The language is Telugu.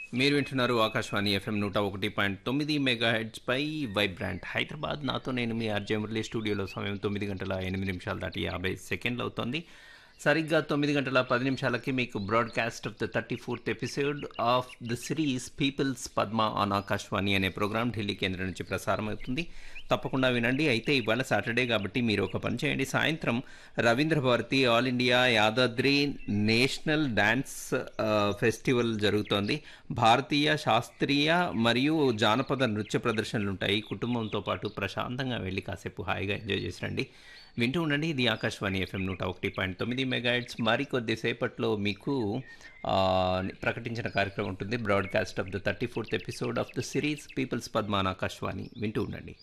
మీరు వింటున్నారు ఆకాశవాణి ఎఫ్ఎం నూట ఒకటి పాయింట్ తొమ్మిది మెగా హెడ్స్ పై వైబ్రాంట్ హైదరాబాద్ నాతో నేను మీ ఆర్జే మురళి స్టూడియోలో సమయం తొమ్మిది గంటల ఎనిమిది నిమిషాలు దాటి యాభై సెకండ్లు అవుతోంది సరిగ్గా తొమ్మిది గంటల పది నిమిషాలకి మీకు broadcast of the thirty fourth episode of the series people's Padma on Akashvani అనే ప్రోగ్రాం ఢిల్లీ కేంద్రం నుంచి ప్రసారం అవుతుంది తప్పకుండా వినండి అయితే ఇవాళ సాటర్డే కాబట్టి మీరు ఒక పని చేయండి సాయంత్రం Ravindra Bharathi all India Yadadri national dance uh, festival జరుగుతోంది భారతీయ శాస్త్రీయ మరియు జానపద నృత్య ప్రదర్శనలు ఉంటాయి కుటుంబంతో పాటు ప్రశాంతంగా వెళ్ళి కాసేపు హాయిగా ఎంజాయ్ చేసి రండి వింటూ ఉండండి ఇది ఆకాశవాణి ఎఫ్ఎం నూట ఒకటి పాయింట్ తొమ్మిది మెగాహెట్స్ మరి కొద్దిసేపట్లో మీకు ఆ, ప్రకటించిన కార్యక్రమం ఉంటుంది broadcast of the thirty fourth episode of the series people's Padma on Akashvani వింటూ ఉండండి